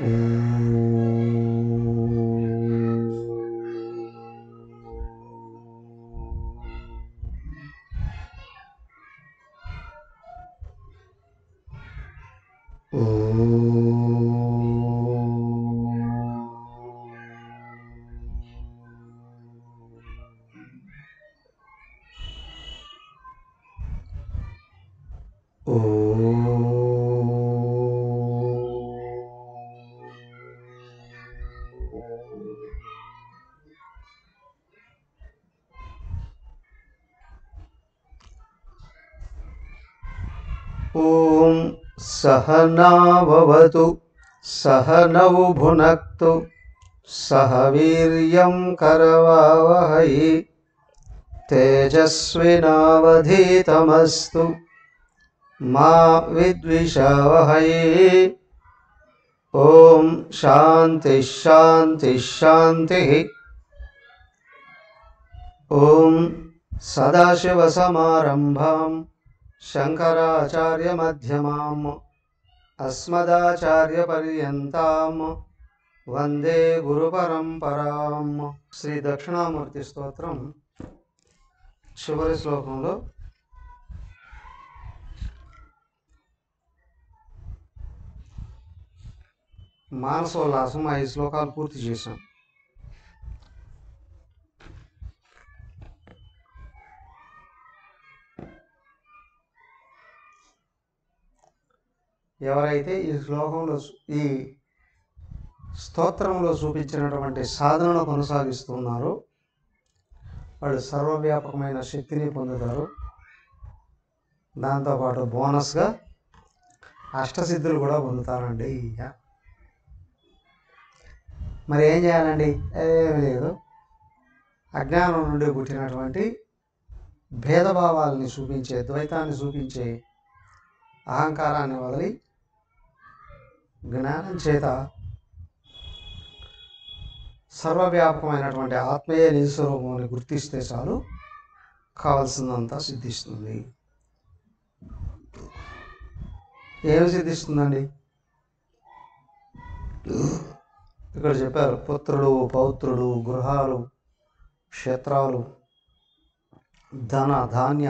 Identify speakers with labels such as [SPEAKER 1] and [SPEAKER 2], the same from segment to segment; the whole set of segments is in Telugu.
[SPEAKER 1] ॐ सहनाववतु सहनौ भुनक्तु सह वीर्यं करवावहै तेजस्विनावधीतमस्तु मा विद्विषावहै ॐ शान्तिः शान्तिः शान्तिः ॐ सदाशिवसमारम्भाम् शङ्कराचार्यमध्यमाम् अस्मदाचार्यपर्यन्ताम् వందే గురు పరంపరాం శ్రీ దక్షిణామూర్తి స్తోత్రం చివరి శ్లోకంలో మానసోల్లాసం ఐదు శ్లోకాలు పూర్తి చేశాం ఎవరైతే ఈ శ్లోకంలో ఈ స్తోత్రంలో చూపించినటువంటి సాధనను కొనసాగిస్తున్నారో వాళ్ళు సర్వవ్యాపకమైన శక్తిని పొందుతారు దాంతోపాటు బోనస్గా అష్టసిద్ధులు కూడా పొందుతారండి మరి ఏం చేయాలండి ఏమీ లేదు అజ్ఞానం నుండి పుట్టినటువంటి భేదభావాలని చూపించే ద్వైతాన్ని చూపించే అహంకారాన్ని వదిలి జ్ఞానం చేత సర్వవ్యాపకమైనటువంటి ఆత్మీయ నిస్వరూపంని గుర్తిస్తే చాలు కావలసిందంతా సిద్ధిస్తుంది ఏమి సిద్ధిస్తుందండి ఇక్కడ చెప్పారు పుత్రుడు పౌత్రుడు గృహాలు క్షేత్రాలు ధన ధాన్య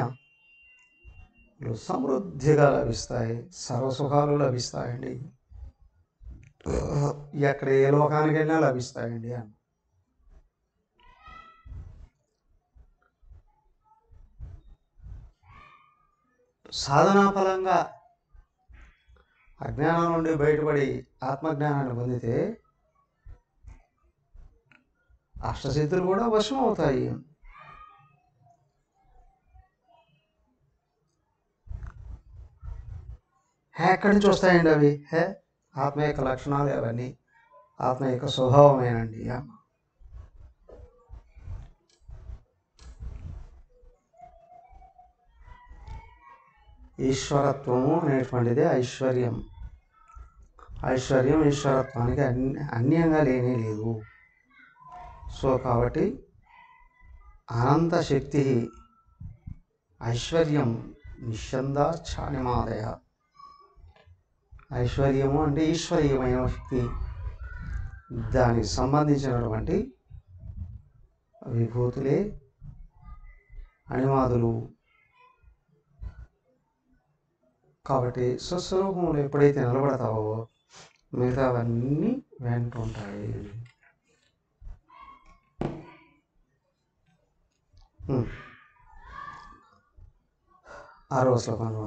[SPEAKER 1] సమృద్ధిగా లభిస్తాయి సర్వసుఖాలు లభిస్తాయండి ఎక్కడ ఏ లోకానికి వెళ్ళినా లభిస్తాయండి అని సాధనా ఫలంగా అజ్ఞానం నుండి బయటపడి ఆత్మజ్ఞానాన్ని పొందితే అష్టసిద్ధులు కూడా వశం అవుతాయి హే ఎక్కడి నుంచి వస్తాయండి అవి హే ఆత్మ యొక్క లక్షణాలు అవన్నీ ఆత్మ యొక్క స్వభావమేనండి అమ్మ ఈశ్వరత్వము అనేటువంటిది ఐశ్వర్యం ఐశ్వర్యం ఈశ్వరత్వానికి అన్ని అన్యంగా లేనే లేదు సో కాబట్టి అనంత శక్తి ఐశ్వర్యం నిశ్చందా ఛానిమాదయ ఐశ్వర్యము అంటే ఈశ్వరీయమైన శక్తి దానికి సంబంధించినటువంటి విభూతులే అణిమాదులు కాబట్టి స్వస్వరూపంలో ఎప్పుడైతే నిలబడతావో మిగతావన్నీ వెంటుంటాయి ఉమ్. ఆరవ శ్లోకంలో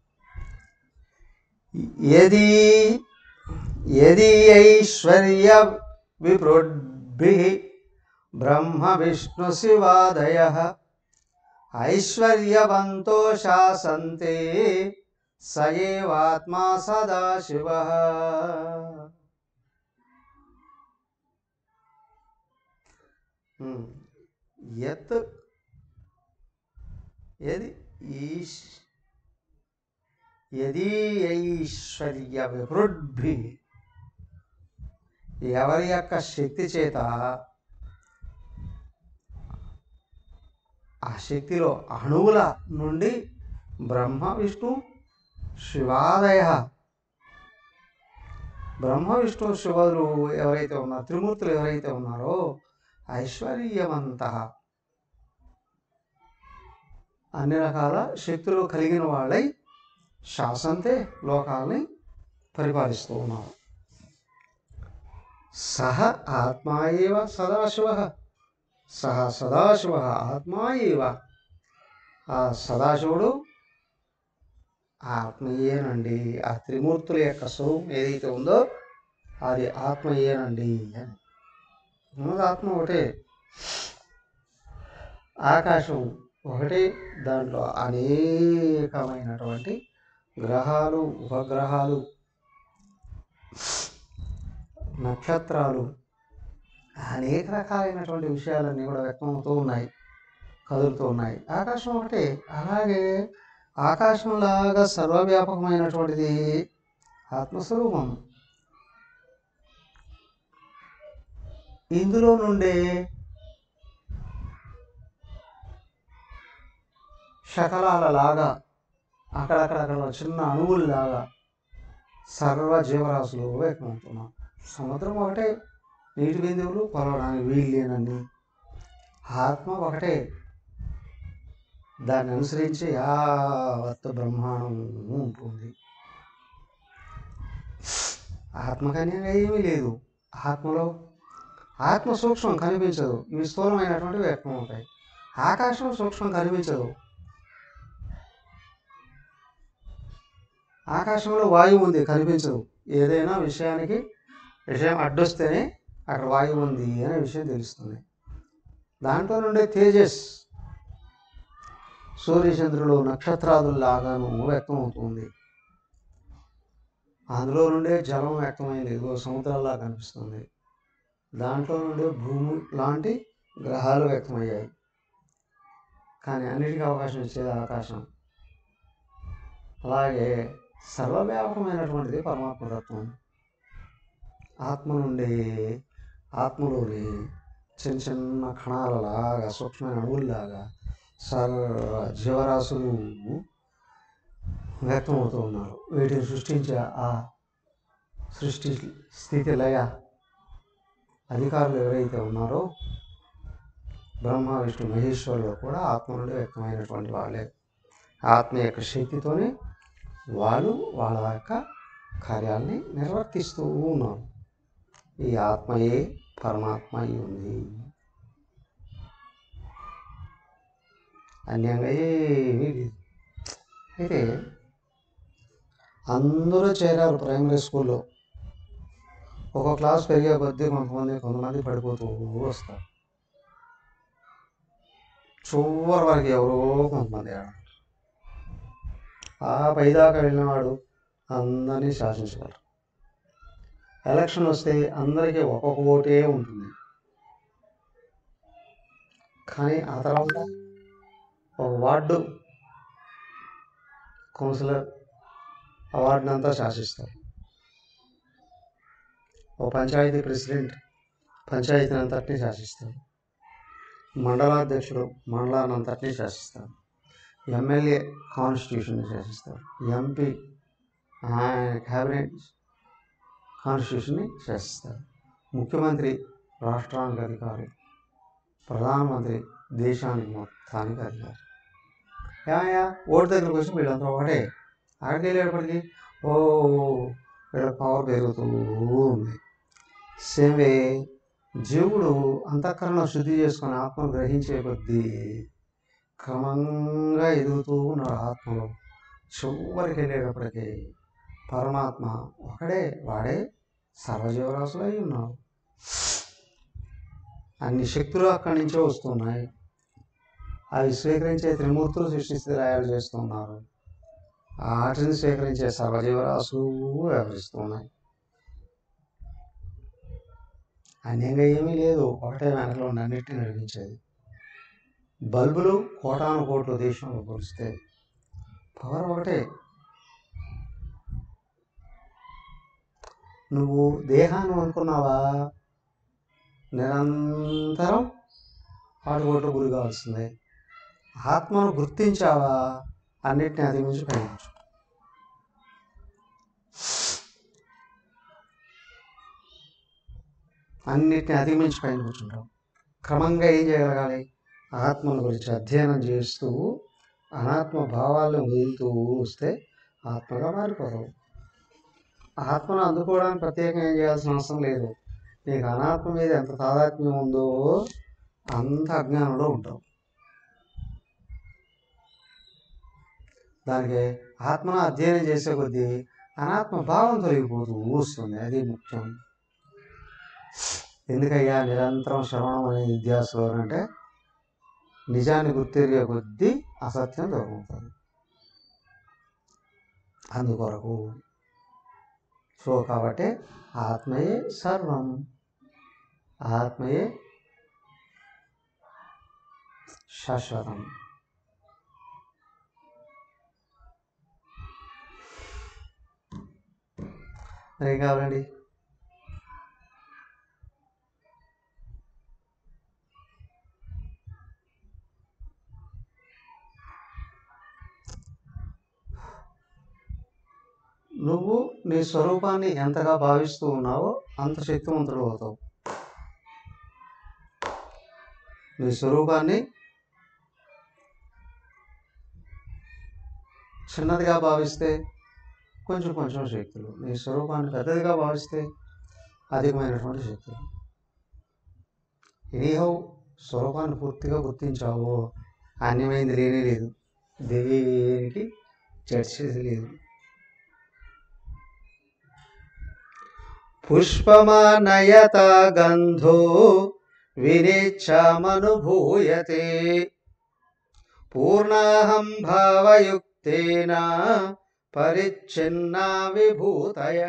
[SPEAKER 1] యది యది ఐశ్వర్య విప్రోద్భి బ్రహ్మ విష్ణు శివాదయ ఐశ్వర్యవంతో శాసంతే స ఏవాత్మా సదాశివ యత్ యది ఈశ్ యది ఐశ్వర్య వివృద్ధి ఎవరి యొక్క శక్తి చేత ఆ శక్తిలో అణువుల నుండి బ్రహ్మ విష్ణు శివాదయ బ్రహ్మ విష్ణు శివులు ఎవరైతే ఉన్నారో త్రిమూర్తులు ఎవరైతే ఉన్నారో ఐశ్వర్యవంత అన్ని రకాల శక్తులు కలిగిన వాళ్ళై శాసంతే లోకాలని పరిపాలిస్తూ ఉన్నారు సహ ఆత్మా ఏవ సదాశివ సహ సదాశివ ఆత్మా ఏవ ఆ సదాశివుడు ఆత్మయేనండి ఆ త్రిమూర్తుల యొక్క స్వరూపం ఏదైతే ఉందో అది ఆత్మయేనండి అని ఉన్నది ఆత్మ ఒకటే ఆకాశం ఒకటే దాంట్లో అనేకమైనటువంటి గ్రహాలు ఉపగ్రహాలు నక్షత్రాలు అనేక రకాలైనటువంటి విషయాలన్నీ కూడా వ్యక్తమవుతూ ఉన్నాయి కదులుతూ ఉన్నాయి ఆకాశం ఒకటే అలాగే ఆకాశంలాగా సర్వవ్యాపకమైనటువంటిది ఆత్మస్వరూపం ఇందులో నుండే శకలాలలాగా అక్కడక్కడక్కడ చిన్న అణువుల్లాగా సర్వ జీవరాశులు వ్యక్తమవుతున్నాం సముద్రం ఒకటే నీటి బిందువులు కొలవడానికి వీల్లేనన్ని ఆత్మ ఒకటే దాన్ని అనుసరించి యావత్ బ్రహ్మాండం ఉంటుంది ఆత్మకన్యంగా ఏమీ లేదు ఆత్మలో ఆత్మ సూక్ష్మం కనిపించదు ఇవి స్థూలమైనటువంటి వ్యక్తం అవుతాయి ఆకాశం సూక్ష్మం కనిపించదు ఆకాశంలో వాయువు ఉంది కనిపించదు ఏదైనా విషయానికి విషయం అడ్డొస్తేనే అక్కడ వాయువు ఉంది అనే విషయం తెలుస్తుంది దాంట్లో నుండే తేజస్ సూర్యచంద్రులు నక్షత్రాదుల్లాగాను వ్యక్తమవుతుంది అందులో నుండే జలం వ్యక్తమైంది ఇదిగో సముద్రాల్లా కనిపిస్తుంది దాంట్లో నుండే భూమి లాంటి గ్రహాలు వ్యక్తమయ్యాయి కానీ అన్నిటికీ అవకాశం ఇచ్చేది ఆకాశం అలాగే సర్వవ్యాపకమైనటువంటిది పరమాత్మతత్వం ఆత్మ నుండి ఆత్మలోని చిన్న చిన్న కణాలలాగా సూక్ష్మమైన అణువుల్లాగా సర్వ జీవరాశులు వ్యక్తమవుతూ ఉన్నారు వీటిని సృష్టించే ఆ సృష్టి స్థితి లయ అధికారులు ఎవరైతే ఉన్నారో బ్రహ్మ విష్ణు మహేశ్వరులు కూడా ఆత్మ నుండి వ్యక్తమైనటువంటి వాళ్ళే ఆత్మ యొక్క శక్తితోనే వాళ్ళు వాళ్ళ యొక్క కార్యాలని నిర్వర్తిస్తూ ఉన్నారు ఈ ఆత్మయే పరమాత్మ అయి ఉంది అన్యంగా ఏమీ లేదు అయితే అందరూ చేరారు ప్రైమరీ స్కూల్లో ఒక క్లాస్ పెరిగే కొద్దీ కొంతమంది కొంతమంది పడిపోతూ వస్తారు చివరి వరకు ఎవరో కొంతమంది ఆడ ఆ పైదాకా వెళ్ళినవాడు అందరినీ శాసించగలరు ఎలక్షన్ వస్తే అందరికీ ఒక్కొక్క ఓటే ఉంటుంది కానీ ఆ తర్వాత ఒక వార్డు కౌన్సిలర్ ఆ వార్డుని అంతా శాసిస్తారు ఓ పంచాయతీ ప్రెసిడెంట్ పంచాయతీని అంతటినీ శాసిస్తారు మండలాధ్యక్షుడు మండలాన్ని అంతటినీ శాసిస్తారు ఎమ్మెల్యే కాన్స్టిట్యూషన్ని శాసిస్తారు ఎంపీ క్యాబినెట్ కాన్స్టిట్యూషన్ని శాసిస్తారు ముఖ్యమంత్రి రాష్ట్రానికి అధికారి ప్రధానమంత్రి దేశానికి మొత్తానికి అధికారి ఏమయ్యా ఓటు దగ్గరకు వచ్చి వీళ్ళంతా ఒకటే అక్కడికి వెళ్ళేటప్పటికి ఓ వీళ్ళ పవర్ పెరుగుతూ ఉంది సేమ్ వే జీవుడు అంతఃకరణ శుద్ధి చేసుకొని ఆత్మను గ్రహించే కొద్దీ క్రమంగా ఎదుగుతూ ఉన్నాడు ఆత్మలో చివరికి వెళ్ళేటప్పటికి పరమాత్మ ఒకడే వాడే సర్వజీవరాశులు అయి ఉన్నాడు అన్ని శక్తులు అక్కడి నుంచే వస్తున్నాయి అవి స్వీకరించే త్రిమూర్తులు సృష్టిస్తే రాయాలు చేస్తున్నారు వాటిని స్వీకరించే సర్వజీవరాశులు వ్యవహరిస్తున్నాయి అన్యంగా ఏమీ లేదు ఒకటే వెనకలో ఉన్న అన్నిటిని నడిపించేది బల్బులు కోటాను కోట్ల దేశంలో పోలిస్తే పవర్ ఒకటే నువ్వు దేహాన్ని అనుకున్నావా నిరంతరం ఆటుకోట్లు గురి కావాల్సిందే ఆత్మను గుర్తించావా అన్నిటిని అధిగమించి పయనించు అన్నిటిని అధిగమించి పైన కూర్చుంటాం క్రమంగా ఏం చేయగలగాలి ఆత్మల గురించి అధ్యయనం చేస్తూ అనాత్మ భావాలను వదులుతూ వస్తే ఆత్మగా మారిపోతావు ఆత్మను అందుకోవడానికి ప్రత్యేకంగా ఏం చేయాల్సిన అవసరం లేదు నీకు అనాత్మ మీద ఎంత తాదాత్మ్యం ఉందో అంత అజ్ఞానంలో ఉంటావు దానికి ఆత్మను అధ్యయనం చేసే కొద్దీ అనాత్మ భావం తొలగిపోతూ వస్తుంది అది ముఖ్యం ఎందుకయ్యా నిరంతరం శ్రవణం అనే విద్యాసులో అంటే నిజాన్ని గుర్తెరిగే కొద్దీ అసత్యం దొరుకుతుంది అందుకొరకు సో కాబట్టి ఆత్మయే సర్వం ఆత్మయే శాశ్వతం మరి ఏం కావాలండి నువ్వు నీ స్వరూపాన్ని ఎంతగా భావిస్తూ ఉన్నావో అంత శక్తివంతుడు అవుతావు నీ స్వరూపాన్ని చిన్నదిగా భావిస్తే కొంచెం కొంచెం శక్తులు నీ స్వరూపాన్ని పెద్దదిగా భావిస్తే అధికమైనటువంటి శక్తులు ఎనీహౌ స్వరూపాన్ని పూర్తిగా గుర్తించావో అన్యమైంది లేనే లేదు దేనికి చర్చేది లేదు పుష్పమానయత గంధో వినిచ్ఛామనుభూయతే పూర్ణాహం భావయుక్తేన పరిచ్ఛిన్నా విభూతయ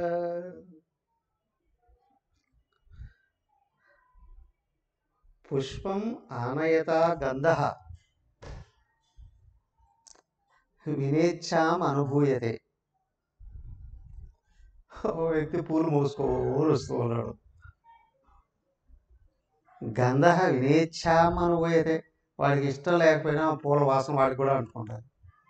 [SPEAKER 1] పుష్పం ఆనయత గంధ వినేచ్ఛాం అనుభూయతే ఓ వ్యక్తి పూలు మోసుకోని వస్తూ ఉన్నాడు గంధ వినేచ్ఛాం అనుభూయతే వాడికి ఇష్టం లేకపోయినా ఆ పూల వాసన వాడికి కూడా అంటుకుంటారు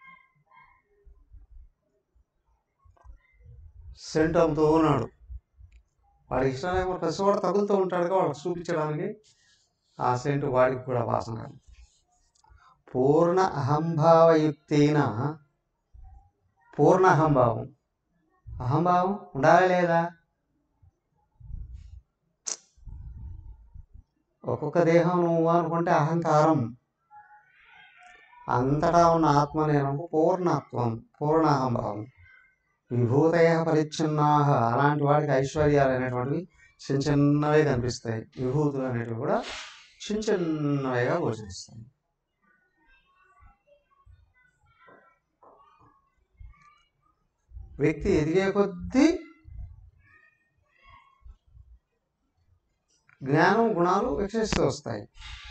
[SPEAKER 1] సెంట్ అమ్ముతూ ఉన్నాడు వాడికి ఇష్టం లేకపోతే ప్రతి వాడు తగులుతూ ఉంటాడుగా వాళ్ళకి చూపించడానికి ఆ సెంట్ వాడికి కూడా వాసన రాదు. పూర్ణ అహంభావయుక్తైన పూర్ణ అహంభావం అహంభావం ఉండాలా లేదా ఒక్కొక్క దేహం నువ్వు అనుకుంటే అహంకారం అంతటా ఉన్న ఆత్మ నేను పూర్ణత్వం పూర్ణ అహంభావం విభూతయ పరిచ్ఛిన్నా అలాంటి వాడికి ఐశ్వర్యాలు అనేటువంటివి చిన్న చిన్నవే కనిపిస్తాయి విభూతులు అనేటివి కూడా చిన్న చిన్నవిగా గోచరిస్తాయి వ్యక్తి ఎదిగే కొద్దీ జ్ఞానం గుణాలు వికసిస్తూ వస్తాయి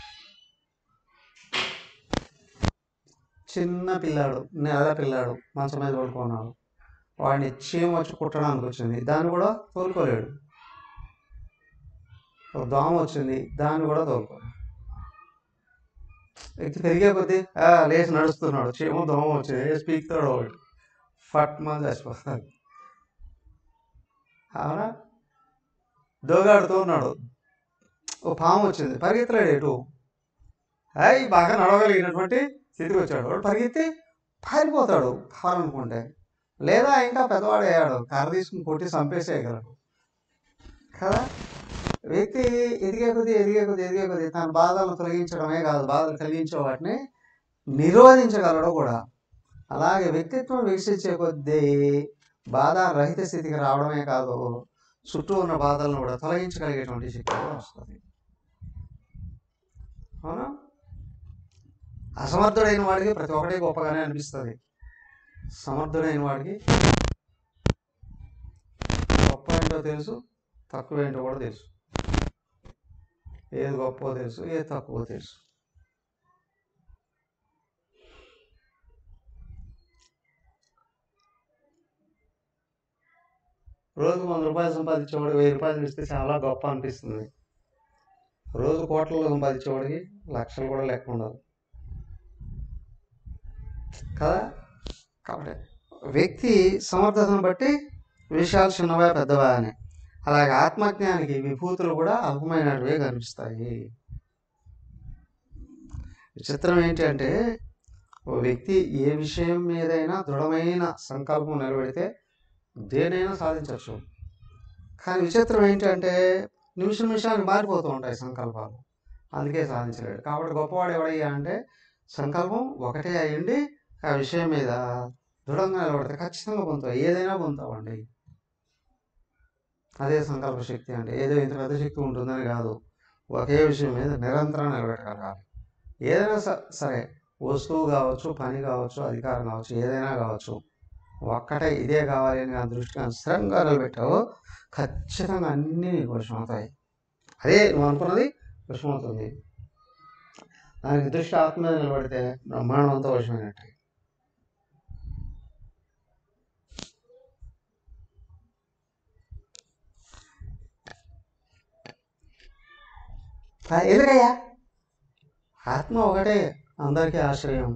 [SPEAKER 1] చిన్న పిల్లాడు నెల పిల్లాడు మంచం మీద పడుకున్నాడు వాడిని చీమ వచ్చి కుట్టడానికి వచ్చింది దాన్ని కూడా తోలుకోలేడు ఒక దోమ వచ్చింది దాన్ని కూడా తోలుకోలేడు వ్యక్తి పెరిగే కొద్దీ "ఆ, లేచి నడుస్తున్నాడు చీమ దోమ వచ్చింది వేసి పీకుతాడు ఒకటి ఫట్ మంది చచ్చిపోతాడు అవునా దోగాడుతూ ఉన్నాడు ఓ పాము వచ్చింది పరిగెత్తలేడు ఎటు అయి బాగా నడవగలిగినటువంటి స్థితికి వచ్చాడు వాడు పరిగెత్తి పారిపోతాడు కావాలనుకుంటే లేదా ఇంకా పెద్దవాడు అయ్యాడు కర్ర తీసుకుని కొట్టి చంపేసేయగలడు కదా వ్యక్తి ఎదిగే కొద్దీ ఎదిగే కొద్దీ ఎదిగే కొద్దీ తన బాధలను తొలగించడమే కాదు బాధలు కలిగించే వాటిని నిరోధించగలడు కూడా అలాగే వ్యక్తిత్వం వికసించే కొద్దీ బాధ రహిత స్థితికి రావడమే కాదు చుట్టూ ఉన్న బాధలను కూడా తొలగించగలిగేటువంటి శక్తి కూడా వస్తుంది అవునా అసమర్థుడైన వాడికి ప్రతి ఒక్కటి గొప్పగానే అనిపిస్తుంది సమర్థుడైన వాడికి గొప్ప ఏంటో తెలుసు తక్కువ ఏంటో కూడా తెలుసు ఏది గొప్ప తెలుసు ఏది తక్కువ తెలుసు రోజుకు వంద రూపాయలు సంపాదించేవాడు వెయ్యి రూపాయలు ఇస్తే చాలా గొప్ప అనిపిస్తుంది రోజు కోట్లలో సంపాదించేవాడికి లక్షలు కూడా లెక్క ఉండదు కదా కాబట్టి వ్యక్తి సమర్థతను బట్టి విషయాలు చిన్నవా పెద్దవా అని అలాగే ఆత్మజ్ఞానికి విభూతులు కూడా అల్పమైనవే కనిపిస్తాయి విచిత్రం ఏంటి అంటే ఓ వ్యక్తి ఏ విషయం మీదైనా దృఢమైన సంకల్పం నిలబెడితే దేనైనా సాధించవచ్చు కానీ విచిత్రం ఏంటంటే నిమిషం నిమిషానికి మారిపోతూ ఉంటాయి సంకల్పాలు అందుకే సాధించలేడు కాబట్టి గొప్పవాడు ఎవడయ్యా అంటే సంకల్పం ఒకటే అయ్యండి ఆ విషయం మీద దృఢంగా నిలబడితే ఖచ్చితంగా పొందుతావు ఏదైనా పొందుతావండి అదే సంకల్ప శక్తి అంటే ఏదో ఇంత పెద్ద శక్తి ఉంటుందని కాదు ఒకే విషయం మీద నిరంతరం నిలబెట్టగలగాలి ఏదైనా స- సరే వస్తువు కావచ్చు పని కావచ్చు అధికారం కావచ్చు ఏదైనా కావచ్చు ఒక్కటే ఇదే కావాలి అని ఆ దృష్టిగా స్థిరంగా నిలబెట్టావు ఖచ్చితంగా అన్నీ నీకు వశమవుతాయి అదే నువ్వు అనుకున్నది వశమవుతుంది దానికి దృష్టి ఆత్మ మీద నిలబడితే బ్రహ్మాండం అంతా వశమైనట్టే ఆ, ఎందుకయ్యా ఆత్మ ఒకటే అందరికీ ఆశ్రయం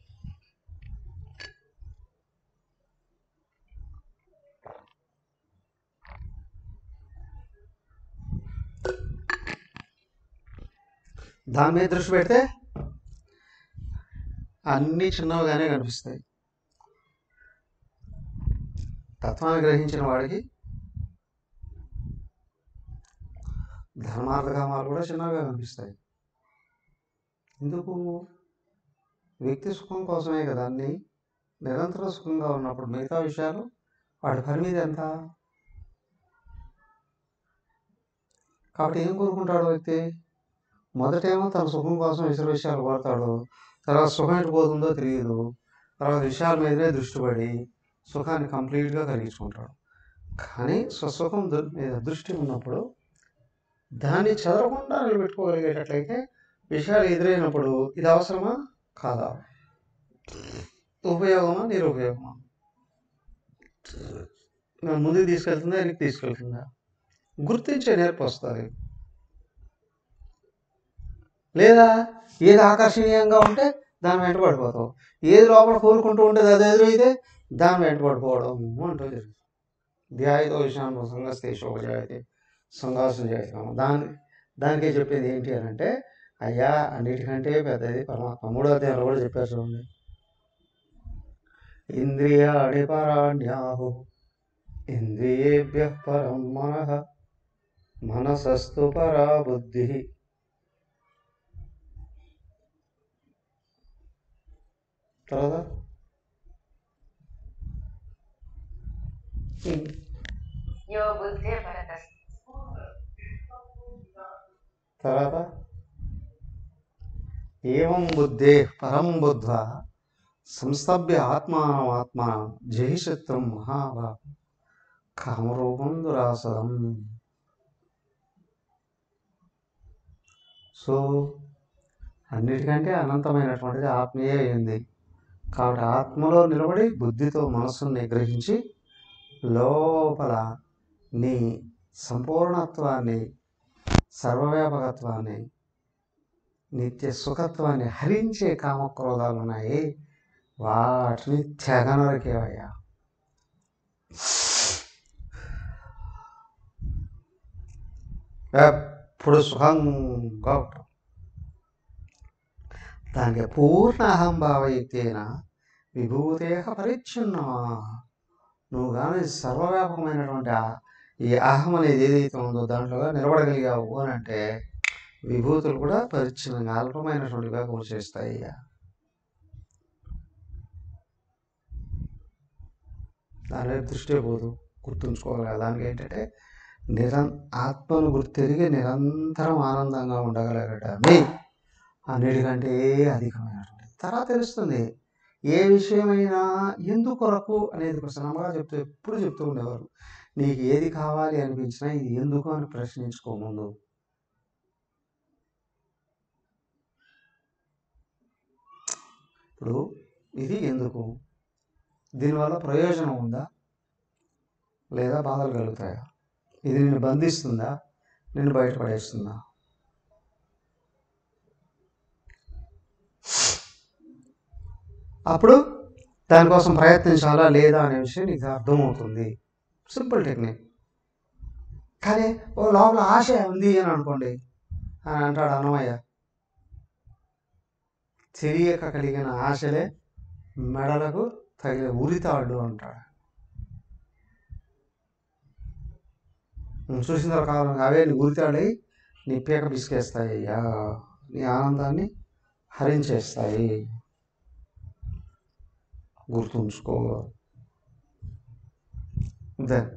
[SPEAKER 1] దాని మీద దృష్టి పెడితే అన్నీ చిన్నవిగానే కనిపిస్తాయి తత్వాన్ని గ్రహించిన వాడికి ధర్మార్థ కామాలు కూడా చిన్నవిగా కనిపిస్తాయి ఎందుకు వ్యక్తి సుఖం కోసమే కదా అన్ని నిరంతర సుఖంగా ఉన్నప్పుడు మిగతా విషయాలు వాడి పరిమితి ఎంత కాబట్టి ఏం కోరుకుంటాడు వ్యక్తి మొదటేమో తన సుఖం కోసం ఇతర విషయాలు కోరతాడు తర్వాత సుఖం ఎటు పోతుందో తెలియదు తర్వాత విషయాల మీదనే దృష్టి పడి సుఖాన్ని కంప్లీట్గా కలిగించుకుంటాడు కానీ స్వసుఖం దు- మీద దృష్టి ఉన్నప్పుడు దాన్ని చదవకుండా నిలబెట్టుకోగలిగేటట్లయితే విషయాలు ఎదురైనప్పుడు ఇది అవసరమా కాదా ఉపయోగమా నిరుపయోగమా నన్ను ముందుకు తీసుకెళ్తుందా వెనక్కి తీసుకెళ్తుందా గుర్తించే నేర్పు వస్తుంది లేదా ఏది ఆకర్షణీయంగా ఉంటే దాని వెంట పడిపోతావు ఏది లోపల కోరుకుంటూ ఉంటే అది ఎదురైతే దాని వెంట పడిపోవడం అంటూ జరుగుతుంది ధ్యాయతో విషయాన్ని సంగస్తే శోభజాయితే సంఘాసం చేస్తాము దాని దానికే చెప్పేది ఏంటి అని అంటే అయ్యా అన్నిటికంటే పెద్దది పరమాత్మ మూడో అధ్యాయంలో కూడా చెప్పారు చూడండి ఇంద్రియాణి పరాణ్యాహు ఇంద్రియేభ్య పరం మనః మనసస్తు పరా బుద్ధి తర్వాత
[SPEAKER 2] यो बुद्धे परतस्
[SPEAKER 1] తర్వాత ఏవం బుద్ధే పరం బుద్ధ్వా సంస్థభ్య ఆత్మానం ఆత్మ జహిషత్వం మహాభా కామరూపం దురాసదం సో అన్నిటికంటే అనంతమైనటువంటిది ఆత్మీయ అయింది కాబట్టి ఆత్మలో నిలబడి బుద్ధితో మనస్సును నిగ్రహించి లోపల నీ సంపూర్ణత్వాన్ని సర్వవ్యాపకత్వాన్ని నిత్య సుఖత్వాన్ని హరించే కామక్రోధాలు ఉన్నాయి వాటిని తెగ నరికేవయ్యా ఎప్పుడు సుఖంగా ఉంటాం దానికి పూర్ణ అహంభావయుక్తేన విభూతేహ పరిచ్ఛిన్నమా నువ్వు కానీ సర్వవ్యాపకమైనటువంటి ఆ- ఈ అహం అనేది ఏదైతే ఉందో దాంట్లో నిలబడగలిగావు అని అంటే విభూతులు కూడా పరిచ్ఛిన్నంగా అల్పమైనటువంటివిగా కూర్చేస్తాయి ఇక. దాని వైపు దృష్టి పోదు గుర్తుంచుకోవాలి కదా. దానికి ఏంటంటే నిరం ఆత్మను గుర్తెరిగి నిరంతరం ఆనందంగా ఉండగలగడమే అన్నిటికంటే అధికమైనటువంటి తర్వాత తెలుస్తుంది ఏ విషయమైనా ఎందుకొరకు అనేది ప్రశ్నగా చెప్తూ ఎప్పుడు చెప్తూ ఉండేవారు నీకు ఏది కావాలి అనిపించినా ఇది ఎందుకు అని ప్రశ్నించుకో ముందు ఇప్పుడు ఇది ఎందుకు దీనివల్ల ప్రయోజనం ఉందా లేదా బాధలు కలుగుతాయా ఇది నిన్ను బంధిస్తుందా నిన్ను బయటపడేస్తుందా అప్పుడు దానికోసం ప్రయత్నించాలా లేదా అనే విషయం నీకు అర్థమవుతుంది సింపుల్ టెక్నిక్ కానీ ఓ లోపల ఆశ ఉంది అని అనుకోండి అని అంటాడు అన్నమయ్య తెలియక కలిగిన ఆశలే మెడలకు తగిన ఉరితాడు అంటాడు నువ్వు చూసిన తర్వాత కావాలి అవే నీ ఉరితాడై నీ పీక పిసికేస్తాయి అయ్యా నీ ఆనందాన్ని హరించేస్తాయి గుర్తుంచుకో దెన్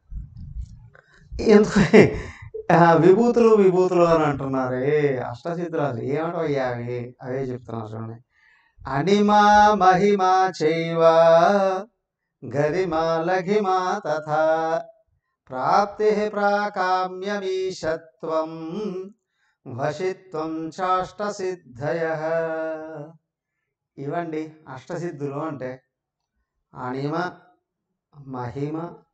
[SPEAKER 1] ఎందుకు ఆ, విభూతులు విభూతులు అని అంటున్నారే అష్టసిద్ధులు అసలు ఏమంటావు అయ్యా అవి అవే చెప్తున్నారు చూడండి అనిమా మహిమా చైవ గరిమా లఘిమా తథా ప్రాప్తి ప్రాకామ్యమీశత్వం వశిత్వం చాష్టసిద్ధయ ఇవండి అష్టసిద్ధులు అంటే అణిమ మహిమ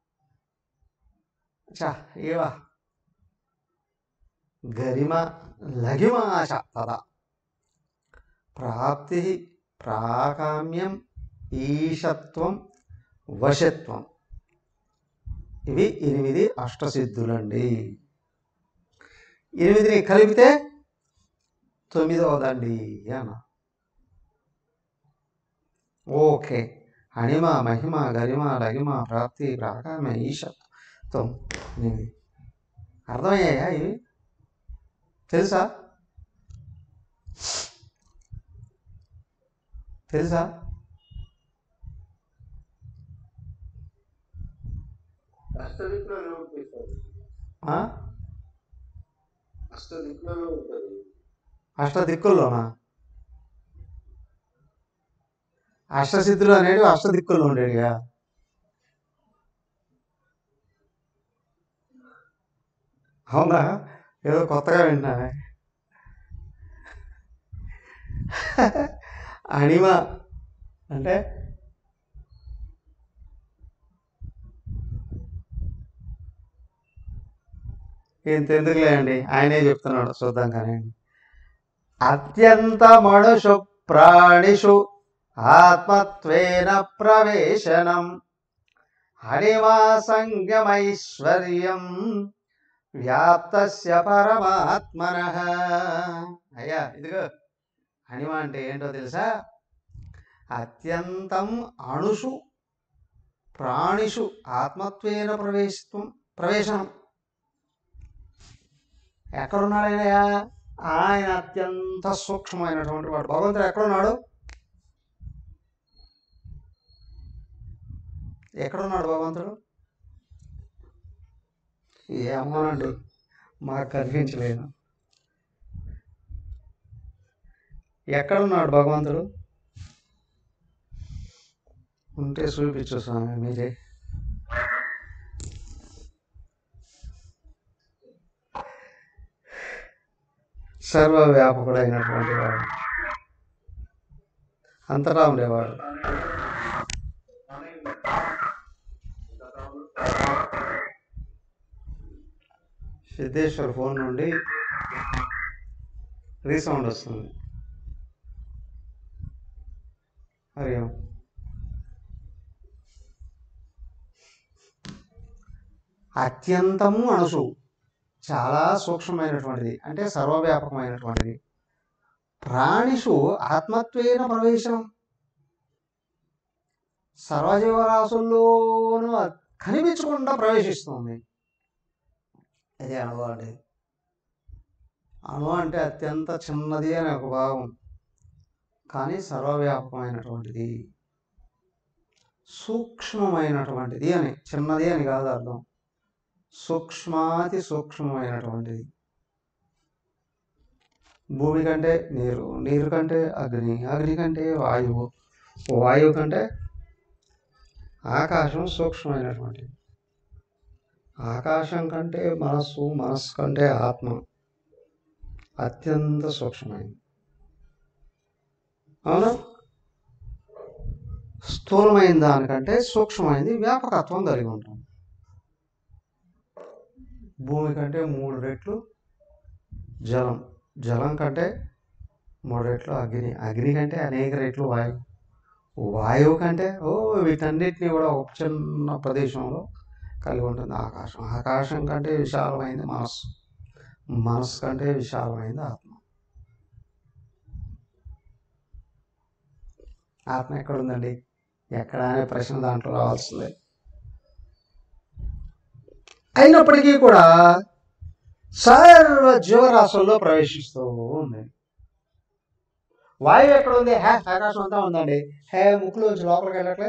[SPEAKER 1] చ ఇవ గరిమ లఘిమ ఆశ తదా ప్రాప్తి ప్రాకామ్యం ఈశత్వం వశత్వం ఇవి ఎనిమిది అష్టసిద్ధులండి ఎనిమిదిని కలిపితే తొమ్మిదవదండి అన్న ఓకే అణిమ మహిమ గరిమ లగిమ ప్రాప్తి ప్రాకామ్య ఈశత్వం ఎనిమిది అర్థమయ్యాయా ఇవి తెలుసా తెలుసా
[SPEAKER 3] అష్టదిక్కులలో ఉంటుంది సార్
[SPEAKER 1] ఆ?
[SPEAKER 3] అష్టదిక్కులలో ఉంటుంది
[SPEAKER 1] అష్టదిక్కుల్లోనా అష్టసిద్ధులు అనేవి అష్టదిక్కుల్లో ఉండేవిగా అవునా ఏదో కొత్తగా వింటున్నానే అణిమ అంటే ఇంత ఎందుకులే అండి ఆయనే చెప్తున్నాడు చూద్దాం కానీ అత్యంత మనుషు ప్రాణిషు ఆత్మత్వేన ప్రవేశనం హరిమా సంగమైశ్వర్యం వ్యాప్తస్య పరమాత్మన అయ్యా ఇదిగో హనిమ అంటే ఏంటో తెలుసా అత్యంతం అణుషు ప్రాణిషు ఆత్మత్వేన ప్రవేశత్వం ప్రవేశనం ఎక్కడున్నాడైనయా ఆయన అత్యంత సూక్ష్మమైనటువంటి వాడు భగవంతుడు ఎక్కడున్నాడు ఎక్కడున్నాడు భగవంతుడు ఏమోనండి మాకు కనిపించలేదు ఎక్కడున్నాడు భగవంతుడు ఉంటే చూపించు స్వామి మీరే సర్వవ్యాపకుడైనటువంటి వాడు అంతటా ఉండేవాడు సిద్ధేశ్వర్ ఫోన్ నుండి రీసౌండ్ వస్తుంది హరి ఓం అత్యంతము అణుసు చాలా సూక్ష్మమైనటువంటిది అంటే సర్వవ్యాపకమైనటువంటిది ప్రాణిషు ఆత్మత్వేన ప్రవేశం సర్వజీవరాశుల్లోనూ కనిపించకుండా ప్రవేశిస్తుంది ఇది అణువు అంటే అణువు అంటే అత్యంత చిన్నది అనే ఒక భావం కానీ సర్వవ్యాపకమైనటువంటిది సూక్ష్మమైనటువంటిది అని చిన్నది అని కాదు అర్థం సూక్ష్మాతి సూక్ష్మమైనటువంటిది భూమి కంటే నీరు నీరు కంటే అగ్ని అగ్ని కంటే వాయువు వాయువు కంటే ఆకాశం సూక్ష్మమైనటువంటిది ఆకాశం కంటే మనస్సు మనస్సు కంటే ఆత్మ అత్యంత సూక్ష్మమైనది అవునా స్థూలమైన దానికంటే సూక్ష్మమైనది వ్యాపకత్వం కలిగి ఉంటుంది భూమి కంటే మూడు రెట్లు జలం జలం కంటే మూడు రెట్లు అగ్ని అగ్ని కంటే అనేక రెట్లు వాయువు వాయువు కంటే ఓ వీటన్నిటిని కూడా ఒక చిన్న ప్రదేశంలో కలిగి ఉంటుంది ఆకాశం ఆకాశం కంటే విశాలమైంది మనస్సు మనస్సు కంటే విశాలమైంది ఆత్మ ఆత్మ ఎక్కడ ఉందండి ఎక్కడ అనే ప్రశ్న దాంట్లో రావాల్సిందే అయినప్పటికీ కూడా సర్వ జీవరాశుల్లో ప్రవేశిస్తూ ఉంది వాయువు ఎక్కడ ఉంది హే ఆకాశం అంతా ఉందండి హే ముక్కులోంచి లోపలికి వెళ్ళట్లే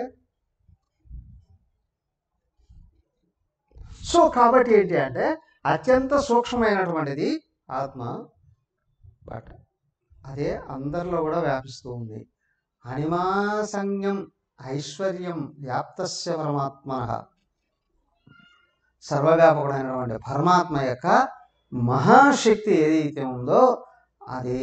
[SPEAKER 1] సో కాబట్టి ఏంటి అంటే అత్యంత సూక్ష్మమైనటువంటిది ఆత్మ బట్ అదే అందరిలో కూడా వ్యాపిస్తూ ఉంది అనిమా సంజ్ఞం ఐశ్వర్యం వ్యాప్తస్య పరమాత్మ సర్వవ్యాపకుడైనటువంటి పరమాత్మ యొక్క మహాశక్తి ఏదైతే ఉందో అదే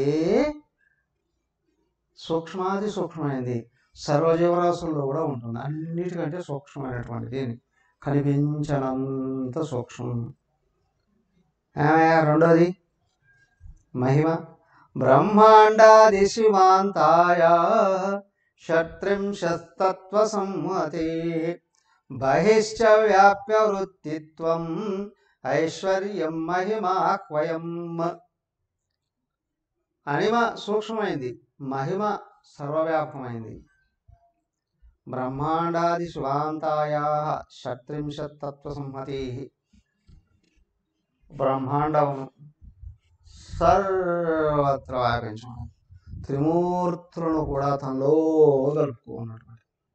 [SPEAKER 1] సూక్ష్మాది సూక్ష్మమైనది సర్వజీవరాశుల్లో కూడా ఉంటుంది అన్నిటికంటే సూక్ష్మమైనటువంటిది కనిపించనంత సూక్ష్మం ఏమయ్యా రెండోది మహిమ బ్రహ్మాండాది శివాంతాయ షట్త్రింశత్తత్వ సంహతే బహిశ్చ వ్యాప్య వృత్తిత్వం ఐశ్వర్యం మహిమాక్వయం అనిమ సూక్ష్మమైంది మహిమ సర్వవ్యాపకమైంది బ్రహ్మాండాది శివాంతాయా షట్త్రింశత్తత్వ సంహతి బ్రహ్మాండమును సర్వత్ర వ్యాపించడం త్రిమూర్తులను కూడా తనలో కలుపుకున్నటువంటి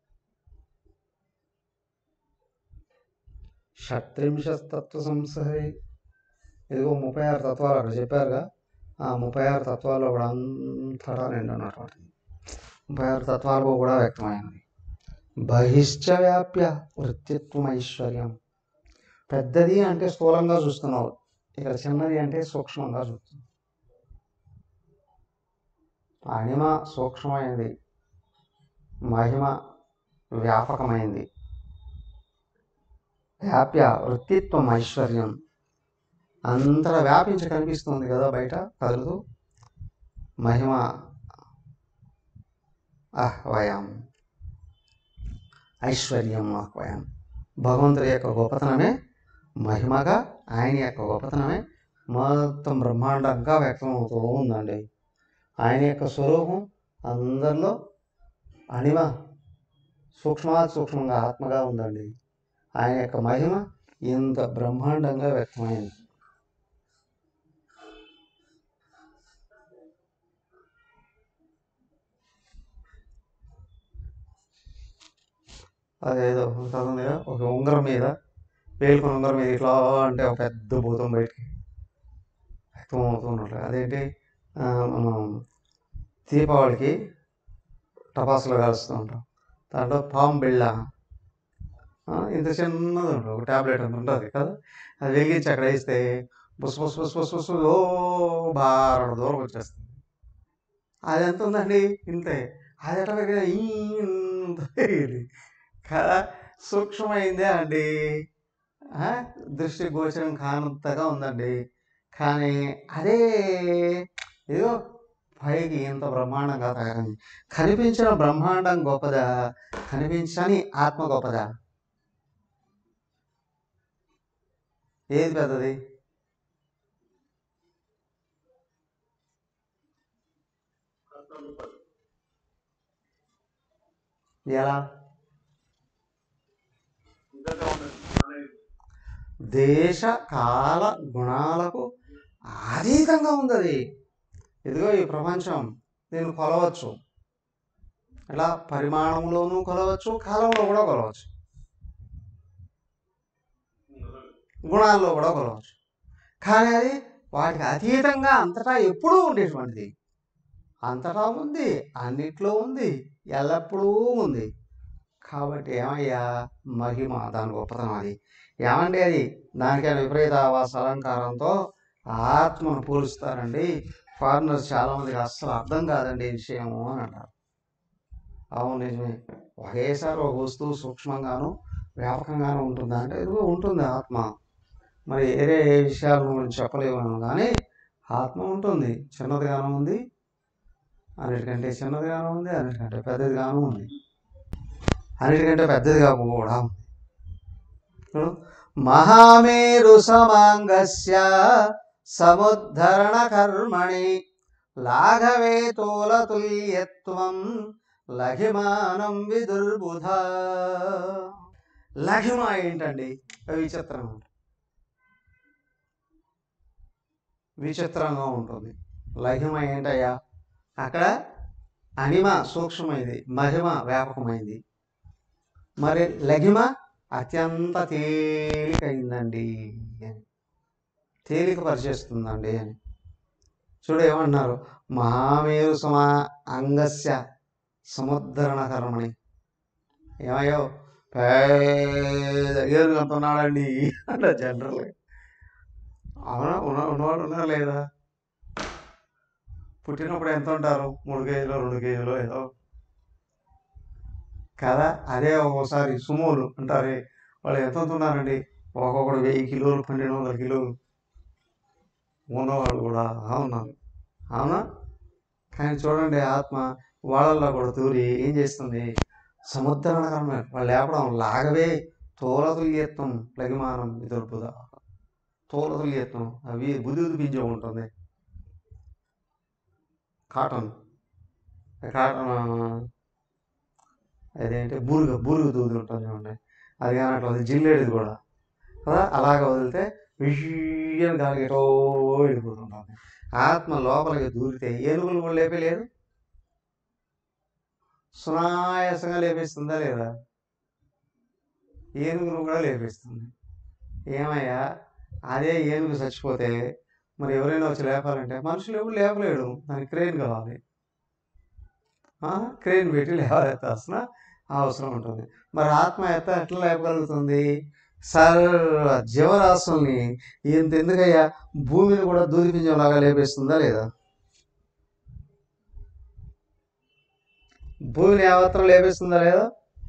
[SPEAKER 1] షట్త్రింశతత్వ సంసహి ఇదిగో ముప్పై ఆరు తత్వాలు అక్కడ చెప్పారుగా ఆ ముప్పై ఆరు తత్వాల్లో కూడా అంతటా నిండి ఉన్నటువంటి ముప్పై ఆరు తత్వాలు కూడా వ్యక్తమైనది బహిశ్చ వ్యాప్య వృత్తిత్వం ఐశ్వర్యం పెద్దది అంటే స్థూలంగా చూస్తున్నావు ఇక్కడ చిన్నది అంటే సూక్ష్మంగా చూస్తున్నావు అణిమ సూక్ష్మమైనది మహిమ వ్యాపకమైంది వ్యాప్య వృత్తిత్వం ఐశ్వర్యం అంతటా వ్యాపించి కనిపిస్తుంది కదా బయట కదులుతూ మహిమ ఆహ్వయం ఐశ్వర్యం ఆహ్వయం భగవంతుడి యొక్క గొప్పతనమే మహిమగా ఆయన యొక్క గొప్పతనమే మొత్తం బ్రహ్మాండంగా వ్యక్తమవుతూ ఉందండి ఆయన యొక్క స్వరూపం అందరిలో అణిమ సూక్ష్మాత్ సూక్ష్మంగా ఆత్మగా ఉందండి ఆయన యొక్క మహిమ ఇంత బ్రహ్మాండంగా వ్యక్తమైంది అదేదో చదువుందిగా ఒక ఉంగరం మీద వేలుకొని ఉంగరం మీద ఇట్లా అంటే ఒక పెద్ద భూతం బయటికి వ్యక్తం అవుతున్నట్లు అదేంటి ఆ, మనం దీపావళికి టపాసులు కాలుస్తూ ఉంటాం దాంట్లో పాము బిళ్ళ ఆ, ఇంత చిన్నది ఉంటుంది ఒక ట్యాబ్లెట్ అంత ఉంటుంది కదా అది వెలిగించి అక్కడ వేస్తే బుస్ బుస్ బుస్ బుస్ బుస్ ఓ బారడు దూరం వచ్చేస్తుంది అది ఎంత ఉందండి ఇంతే అది ఎట్లా పెరిగినా ఇంత పెరిగింది కదా సూక్ష్మమైందే అండి ఆ, దృష్టి గోచరం కానంతగా ఉందండి కానీ అదే ఏదో పైకి ఇంత బ్రహ్మాండంగా తయారైంది కనిపించిన బ్రహ్మాండం గొప్పదా కనిపించని ఆత్మ గొప్పదా ఏది పెద్దది ఎలా
[SPEAKER 3] ఇంతగా ఉన్నది మనది
[SPEAKER 1] దేశ కాల గుణాలకు అతీతంగా ఉంది అది ఇదిగో ఈ ప్రపంచం దీన్ని కొలవచ్చు ఇలా పరిమాణంలోనూ కొలవచ్చు కాలంలో కూడా కొలవచ్చు గుణాల్లో కూడా కొలవచ్చు కానీ అది వాటికి అతీతంగా అంతటా ఎప్పుడూ ఉండేటువంటిది అంతటా ఉంది అన్నిట్లో ఉంది ఎల్లప్పుడూ ఉంది కాబట్టి ఏమయ్యా మహిమ దాని గొప్పతనం అది ఏమంటే అది దానికైనా విపరీత ఆవాస అలంకారంతో ఆత్మను పోలుస్తారండి ఫారినర్స్ చాలామందికి అస్సలు అర్థం కాదండి ఈ విషయము అని అంటారు అవును నిజమే ఒకేసారి ఒక వస్తువు సూక్ష్మంగాను వ్యాపకంగాను ఉంటుందా అంటే ఇదిగో ఉంటుంది ఆత్మ మరి వేరే ఏ విషయాల గురించి చెప్పలేము కానీ ఆత్మ ఉంటుంది చిన్నదిగాను ఉంది అన్నిటికంటే చిన్నదిగాను ఉంది అన్నిటికంటే పెద్దదిగాను ఉంది అన్నిటికంటే పెద్దదిగా కూడా ఉంది ఇప్పుడు మహామేరు సమాంగస్య సముద్ధరణ కర్మణి లాఘవే తోలతుల్యత్వం లఘిమానం విదుర్బుధ లఘిమ ఏంటండి విచిత్రం విచిత్రంగా ఉంటుంది లఘిమ ఏంటయ్యా అక్కడ అనిమ సూక్ష్మమైంది మహిమ వ్యాపకమైంది మరి లఘిమ అత్యంత తేలికైందండి అని తేలిక పరిచేస్తుందండి అని చూడు ఏమన్నారు మహామేరు సమా అంగస్య సముద్ధరణ కర్మని ఏమయ్యో పేద ఏనుగు అంత ఉన్నాడండి అంట జనరల్ అవునా ఉన్న ఉన్నవాడు ఉన్నారా లేదా పుట్టినప్పుడు ఎంత ఉంటారు మూడు కేజీలు రెండు కేజీలు ఏదో కదా అదే ఒక్కోసారి సుమోలు అంటారే వాళ్ళు ఎంత ఉన్నారండి ఒక్కొక్కడు వెయ్యి కిలోలు పన్నెండు వందల కిలోలు ఉన్నవాళ్ళు కూడా ఉన్నారు అవునా కానీ చూడండి ఆత్మ వాళ్ళల్లో కూడా తూరి ఏం చేస్తుంది సముద్రణకరణ వాళ్ళు లేపడం లాగవే తోలతుల్యత్వం లగిమానం ఎదుర్పుద తోలతుల్యత్వం అవి బుద్ధి పింజం ఉంటుంది కాటన్ కాటన్ అదేంటి బూరుగ బూరుగు దూది ఉంటుంది చూడండి అది కానీ అట్లా వదిలి జిల్లేడిది కూడా కదా అలాగ వదిలితే విషయం గాలి ఎటో వెళ్ళిపోతుంటుంది ఆత్మ లోపలికి దూరితే ఏనుగులు కూడా లేపలేదు సునాయాసంగా లేపేస్తుందా లేదా ఏనుగును కూడా లేపేస్తుంది ఏమయ్యా అదే ఏనుగు చచ్చిపోతే మరి ఎవరైనా వచ్చి లేపాలంటే మనుషులు ఎవరు లేపలేడు దానికి క్రెయిన్ కావాలి ఆ, క్రెయిన్ పెట్టి లేవలెత్తాల్సిన అవసరం ఉంటుంది మరి ఆత్మ ఎత్త ఎట్లా లేపగలుగుతుంది సర్వ జీవరాశుల్ని ఇంత ఎందుకయ్యా భూమిని కూడా దూదిపించంలాగా లేపేస్తుందా లేదా భూమిని యావత్రం లేపేస్తుందా లేదా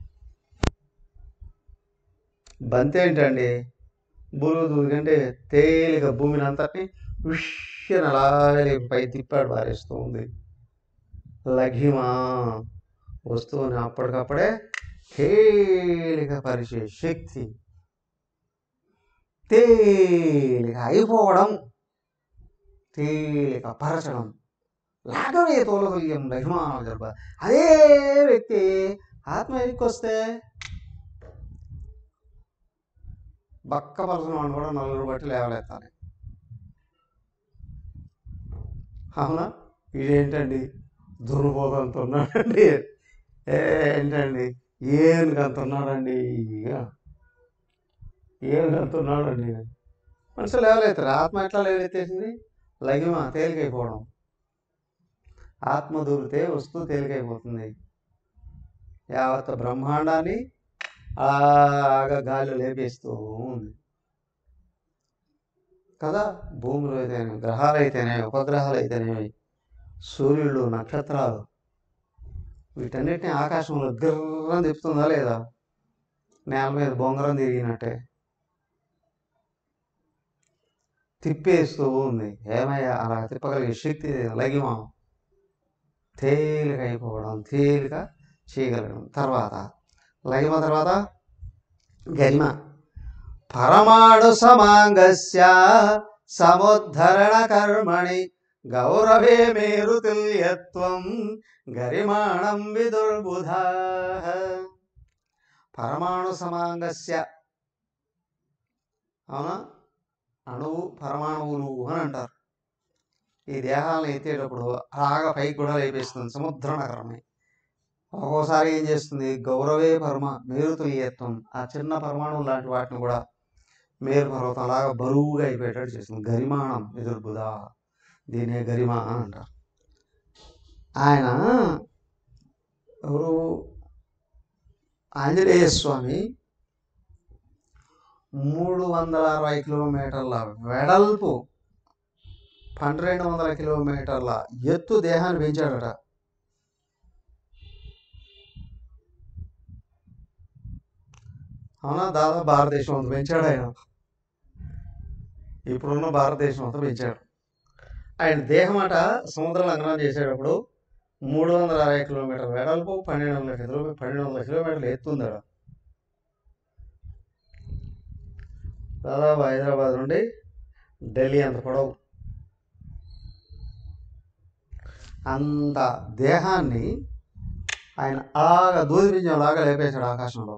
[SPEAKER 1] బంతి ఏంటండి బురుగు దూది కంటే తేలిక భూమిని అంతటిని విష్యని అలాగే లేపి పై తిప్పాడు పారేస్తూ ఉంది లఘిమ వస్తువుని అప్పటికప్పుడే తేలిక పరిచే శక్తి తేలిక అయిపోవడం తేలిక పరచడం లాగవే తోలతుల్యం లఘిమానం జరప అదే వ్యక్తి ఆత్మ ఎక్కి వస్తే బక్క పలసిన వాడిని కూడా నలుగురు బట్టి లేవలేస్తాను అవునా ఇదేంటండి దుర్బోధంత ఉన్నాడండి ఏంటండి ఏనుగు అంత ఉన్నాడండి ఏనుగు అంత ఉన్నాడండి మనుషులు లేవలేతారు ఆత్మ ఎట్లా లేవెత్తేసింది లగిమ తేలికైపోవడం ఆత్మ దూరితే వస్తువు తేలికైపోతుంది యావత్ బ్రహ్మాండాన్ని అలాగా గాలిలో లేపేస్తూ ఉంది కదా భూములు అయితేనే గ్రహాలు అయితేనే ఉపగ్రహాలు అయితేనేవి సూర్యుడు నక్షత్రాలు వీటన్నిటిని ఆకాశంలో గిర్రం తిప్పుతుందా లేదా నేల మీద బొంగరం తిరిగినట్టే తిప్పేస్తూ ఉంది ఏమయ్యా అలా తిప్పగలిగే శక్తి లగిమ తేలిక అయిపోవడం తేలిక చేయగలగడం తర్వాత లగిమ తర్వాత గరిమ పరమాణు సమాంగస్య సముద్ధరణ కర్మణి గౌరవే మేరు తుల్యత్వం గరిమాణం విదుర్బుధ పరమాణు సమాంగస్య అవునా అణువు పరమాణువులు అని అంటారు ఈ దేహాలను ఎత్తేటప్పుడు అలాగా పైకి కూడా లేపేస్తుంది సముద్రణ కర్మని ఒక్కోసారి ఏం చేస్తుంది గౌరవే పరమ మేరు తుల్యత్వం ఆ చిన్న పరమాణువు లాంటి వాటిని కూడా మేరు పర్వతం లాగా బరువుగా అయిపోయేటట్టు చేస్తుంది గరిమాణం ఎదుర్బుధ దీనే గరిమ అని అంటారు ఆయన ఎవరు ఆంజనేయ స్వామి మూడు వందల అరవై కిలోమీటర్ల వెడల్పు పన్నెండు వందల కిలోమీటర్ల ఎత్తు దేహాన్ని పెంచాడట అవునా దాదాపు భారతదేశం అంత పెంచాడు ఆయన ఇప్పుడున్న భారతదేశం అంతా పెంచాడు ఆయన దేహం అట సముద్ర లంఘనం చేసేటప్పుడు మూడు వందల అరవై కిలోమీటర్ల వెడల్పు పన్నెండు వందల కిలో పన్నెండు వందల కిలోమీటర్లు ఎత్తుందట దాదాపు హైదరాబాద్ నుండి ఢిల్లీ అంత పొడవు అంత దేహాన్ని ఆయన అలాగా దూదిపించంలాగా లేపేశాడు ఆకాశంలో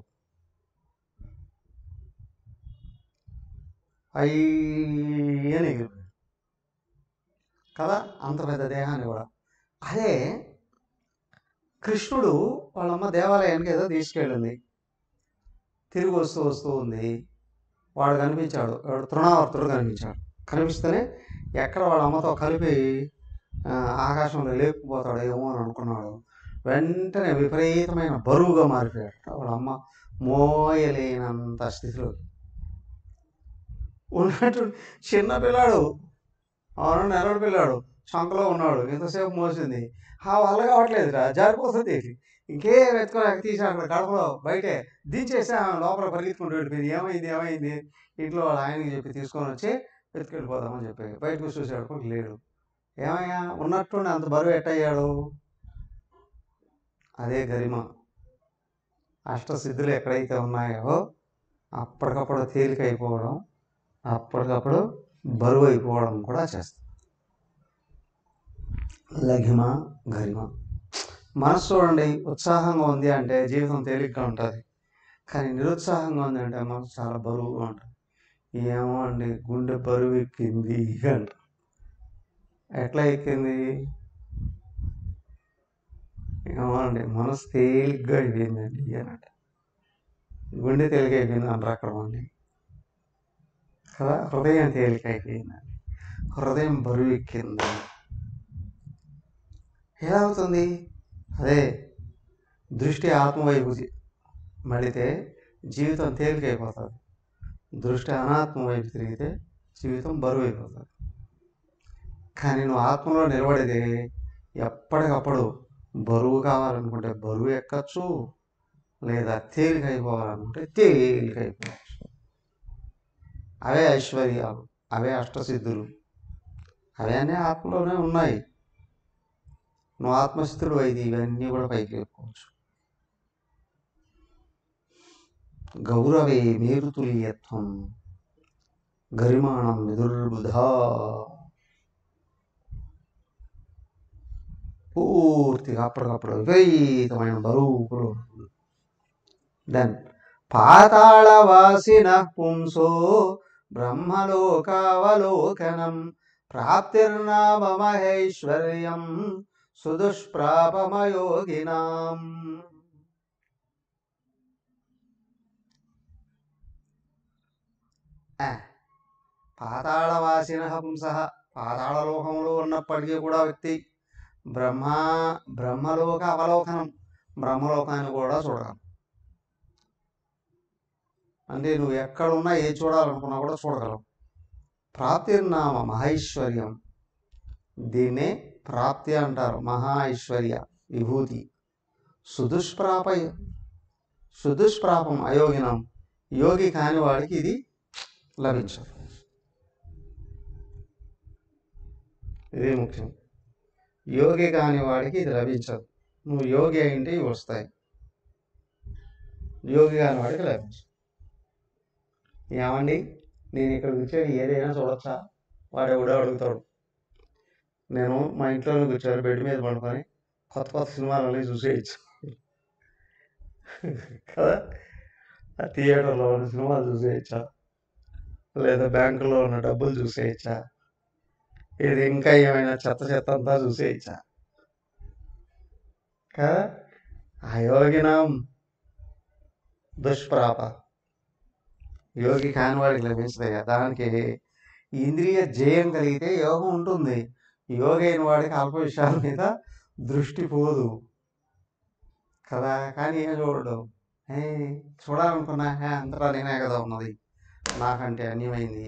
[SPEAKER 1] అయ్యని ఎగిరిపోయాడు కదా అంత పెద్ద దేహాన్ని కూడా అదే కృష్ణుడు వాళ్ళమ్మ దేవాలయానికి ఏదో తీసుకెళ్ళింది తిరిగి వస్తూ వస్తూ ఉంది వాడు కనిపించాడు వాడు తృణావర్తుడు కనిపించాడు కనిపిస్తేనే ఎక్కడ వాళ్ళ అమ్మతో కలిపి ఆ, ఆకాశంలో లేపుకుపోతాడు ఏమో అని అనుకున్నాడు వెంటనే విపరీతమైన బరువుగా మారిపోయాడు వాళ్ళ అమ్మ మోయలేనంత స్థితిలో ఉన్నట్టు చిన్న పిల్లాడు అవును నెలడు పిల్లాడు చంకలో ఉన్నాడు ఇంతసేపు మోసింది ఆ వల్ల కావట్లేదురా జారిపోతుంది ఇంకే వెతుకోలేక తీసి అక్కడ గడపలో బయటే దించేసి ఆమె లోపల పరిగెత్తుకుంటూ వెళ్ళిపోయింది ఏమైంది ఏమైంది ఇంట్లో వాళ్ళ ఆయనకి చెప్పి తీసుకొని వచ్చి వెతుకెళ్ళిపోదామని చెప్పి బయటకు చూసాడు కూడా లేడు ఏమయ్యా ఉన్నట్టుండి అంత బరువు ఎట్టయ్యాడు అదే గరిమ అష్టసిద్ధులు ఎక్కడైతే ఉన్నాయో అప్పటికప్పుడు తేలిక అయిపోవడం అప్పటికప్పుడు బరువు అయిపోవడం కూడా చేస్తుంది లఘిమ గరిమ మనసు చూడండి ఉత్సాహంగా ఉంది అంటే జీవితం తేలిగ్గా ఉంటుంది కానీ నిరుత్సాహంగా ఉంది అంటే మనసు చాలా బరువుగా ఉంటుంది ఏమో అండి గుండె బరువు ఎక్కింది అంట ఎట్లా ఎక్కింది ఏమో అండి మనసు తేలిగ్గా అయిపోయిందండి అన్నట్టు గుండె తేలిక అయిపోయింది అంటారు అక్కడ మంది కదా హృదయం తేలిక అయిపోయిందండి హృదయం బరువు ఎక్కింది ఎలా అవుతుంది అదే దృష్టి ఆత్మవైపు తి- మళ్ళితే జీవితం తేలికైపోతుంది దృష్టి అనాత్మ వైపు తిరిగితే జీవితం బరువు అయిపోతుంది కానీ నువ్వు ఆత్మలో నిలబడితే ఎప్పటికప్పుడు బరువు కావాలనుకుంటే బరువు ఎక్కచ్చు లేదా తేలిక అయిపోవాలనుకుంటే తేలిక అయిపోవచ్చు అవే ఐశ్వర్యాలు అవే అష్టసిద్ధులు అవే అన్నీ ఆత్మలోనే ఉన్నాయి నువ్వు ఆత్మస్థితుడు అయితే ఇవన్నీ కూడా పైకి లేపుకోవచ్చు గౌరవే మేరుతుల్యత్వం గరిమాణం విదుర్బుధా పూర్తిగా అప్పటికప్పుడు విపరీతమైన బరువులు దెన్ పాతాళవాసిన పుంసో బ్రహ్మలోకావలోకనం ప్రాప్తిర్నామమహైశ్వర్యం సుదుష్ప్రాపమయోగినాం ఆ, పాతాళవాసిన హంస పాతాళలోకంలో ఉన్నప్పటికీ కూడా వ్యక్తి బ్రహ్మ బ్రహ్మలోక అవలోకనం బ్రహ్మలోకాన్ని కూడా చూడగలం అంటే నువ్వు ఎక్కడున్నా ఏ చూడాలనుకున్నా కూడా చూడగలవు ప్రాప్తిర్నామ మహైశ్వర్యం దీన్నే ప్రాప్తి అంటారు మహా ఐశ్వర్య విభూతి సుదుష్ప్రాప సుదుష్ప్రాపం అయోగినం యోగి కాని వాడికి ఇది లభించదు ఇది ముఖ్యం యోగి కాని వాడికి ఇది లభించదు నువ్వు యోగి అయింటే ఇవి వస్తాయి యోగి కాని వాడికి లభించదు ఏమండి నేను ఇక్కడ కూర్చొని ఏదైనా చూడొచ్చా వాడు ఎవడో అడుగుతాడు నేను మా ఇంట్లోనే కూర్చొని బెడ్ మీద పడుకొని కొత్త కొత్త సినిమాలని చూసేయచ్చు కదా ఆ థియేటర్లో ఉన్న సినిమాలు చూసేయచ్చా లేదా బ్యాంకులో ఉన్న డబ్బులు చూసేయచ్చా ఇది ఇంకా ఏమైనా చెత్త చెత్త అంతా చూసేయచ్చా కదా అయోగినం దుష్ప్రాప యోగి కాని వాడికి లభిస్తాయి దానికి ఇంద్రియ జయం కలిగితే యోగం ఉంటుంది యోగి అయిన వాడికి అల్ప విషయాల మీద దృష్టి పోదు కదా కానీ ఏం చూడడు ఏ చూడాలనుకున్నా "హే, అంతటా నేనే కదా ఉన్నది నాకంటే అన్యమైంది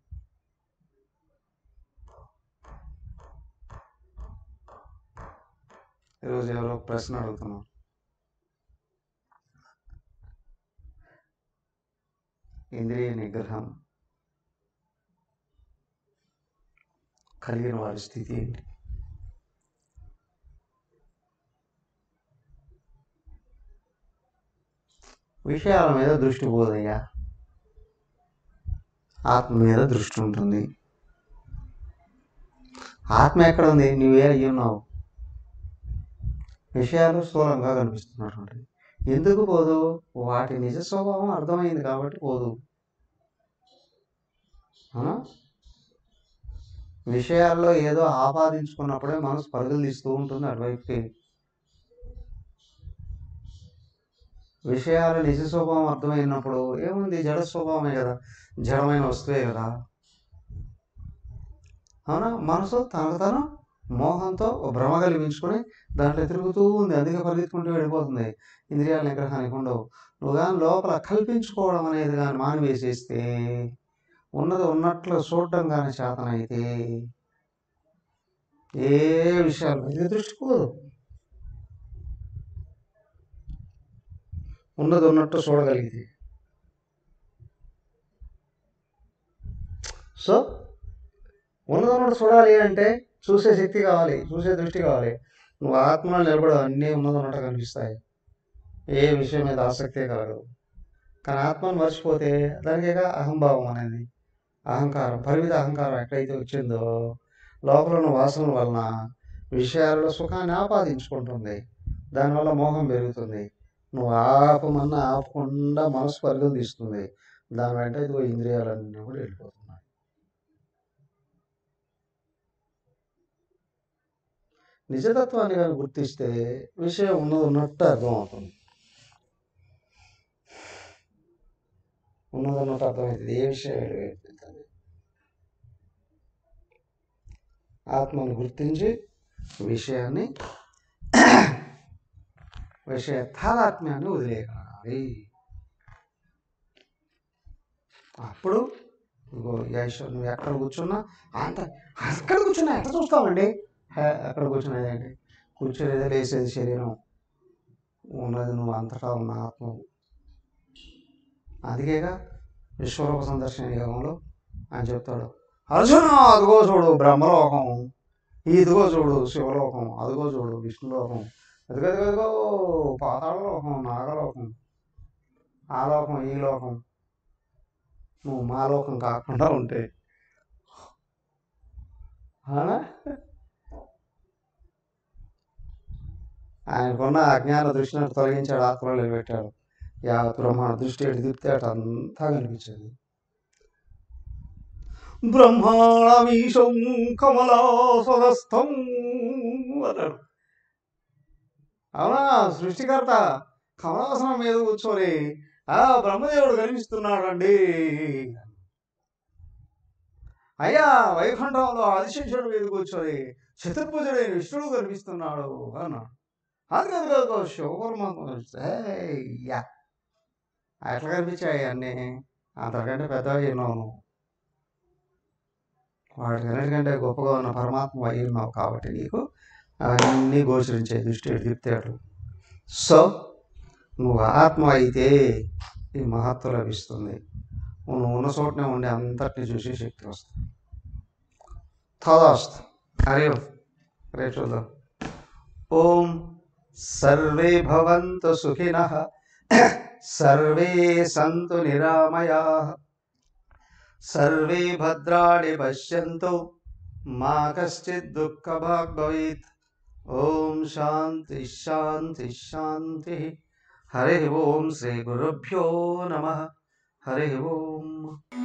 [SPEAKER 1] ఈరోజు ఎవరో ఒక ప్రశ్న అడుగుతున్నాం ఇంద్రియ నిగ్రహం కలిగిన వారి స్థితి ఏంటి విషయాల మీద దృష్టి పోదయ్యా ఆత్మ మీద దృష్టి ఉంటుంది ఆత్మ ఎక్కడ ఉంది నువ్వే అయ్యి ఉన్నావు విషయాలు స్థూలంగా కనిపిస్తున్నటువంటి ఎందుకు పోదు వాటి నిజ స్వభావం అర్థమైంది కాబట్టి పోదు అవునా విషయాల్లో ఏదో ఆపాదించుకున్నప్పుడే మనసు పరుగులు తీస్తూ ఉంటుంది అటువైపుకి విషయాల నిజ స్వభావం అర్థమైనప్పుడు ఏముంది జడ స్వభావమే కదా జడమైన వస్తువే కదా అవునా మనసు తనకు తను మోహంతో ఓ భ్రమ కలిగించుకొని దాంట్లో తిరుగుతూ ఉంది అందుకే పరిగెత్తుకుంటూ వెళ్ళిపోతుంది ఇంద్రియాల నిగ్రహానికి ఉండవు నువ్వు కానీ లోపల కల్పించుకోవడం అనేది కానీ మానివేసేస్తే ఉన్నది ఉన్నట్లు చూడడం కానీ చేతనైతే ఏ విషయాలు మీద దృష్టి పోదు ఉన్నది ఉన్నట్టు చూడగలిగితే సో ఉన్నది ఉన్నట్టు చూడాలి అంటే చూసే శక్తి కావాలి చూసే దృష్టి కావాలి నువ్వు ఆత్మలో నిలబడు అన్నీ ఉన్నది ఉన్నట్టు కనిపిస్తాయి ఏ విషయం మీద ఆసక్తే కలగదు కానీ ఆత్మను మర్చిపోతే దానికేగా అహంభావం అనేది అహంకారం పరిమిత అహంకారం ఎక్కడైతే వచ్చిందో లోపల ఉన్న వాసనల వలన విషయాలలో సుఖాన్ని ఆపాదించుకుంటుంది దానివల్ల మోహం పెరుగుతుంది నువ్వు ఆపమన్నా ఆపకుండా మనసు పరుగులు తీస్తుంది దాని వెంట ఇదిగో ఇంద్రియాలన్నీ కూడా వెళ్ళిపోతున్నాయి నిజతత్వాన్ని కానీ గుర్తిస్తే విషయం ఉన్నది ఉన్నట్టు అర్థమవుతుంది ఉన్నది ఉన్నట్టు అర్థమవుతుంది ఏ విషయం వెళ్ళిపోతుంది ఆత్మను గుర్తించి విషయాన్ని విషయ తాదాత్మ్యాన్ని వదిలేయగలగాలి అప్పుడు ఇగో యశ్వర్ నువ్వు ఎక్కడ కూర్చున్నా అంత అక్కడ కూర్చున్నా ఎక్కడ చూస్తామండి హే, అక్కడ కూర్చునేదండి కూర్చునేది లేసేది శరీరం ఉన్నది నువ్వు అంతటా ఉన్న ఆత్మ అందుకేగా విశ్వరూప సందర్శన యోగంలో ఆయన చెప్తాడు అర్జున అదిగో చూడు బ్రహ్మలోకం ఇదిగో చూడు శివలోకం అదిగో చూడు విష్ణులోకం అదిగో అదిగో అదిగో పాతాళలోకం నాగలోకం ఆ లోకం ఈ లోకం నువ్వు మా లోకం కాకుండా ఉంటే అవునా ఆయనకున్న అజ్ఞాన దృష్టిని తొలగించాడు ఆత్మలో నిలబెట్టాడు యావత్ బ్రహ్మాండ దృష్టి ఎటు తిప్పితే అటు అంతా కనిపించేది బ్రహ్మాణమీశం కమలాసనస్థం అన్నాడు అవునా సృష్టికర్త కమలాసనం మీద కూర్చొని ఆ బ్రహ్మదేవుడు కనిపిస్తున్నాడండి అయ్యా వైకుంఠంలో ఆదిశేషుడు మీద కూర్చొని చతుర్భుజుడైన విష్ణుడు కనిపిస్తున్నాడు అన్నాడు అది కాదు కాదు శివపరమాత్మ యా ఎట్లా కనిపించాయి అన్నీ అంతకంటే పెద్దగా ఎన్నోను వాటికన్నిటికంటే గొప్పగా ఉన్న పరమాత్మ అయి ఉన్నావు కాబట్టి నీకు అవన్నీ గోచరించే దృష్టి చెప్తాడు సో నువ్వు ఆత్మ అయితే ఈ మహత్వ లభిస్తుంది నువ్వు ఉన్న చోటనే ఉండి అంతటిని చూసే శక్తి వస్తుంది తదాస్తు హరి ఓం రే చూద్దాం ఓం సర్వే భవంతు సుఖినః సర్వే సంతు నిరామయాః సర్వే భద్రాణి పశ్యంతు మా కశ్చిత్ దుఃఖభాగ్ భవేత్ ఓం శాంతి శాంతి శాంతి హరి ఓం శ్రీ గురుభ్యో నమ హరి ఓం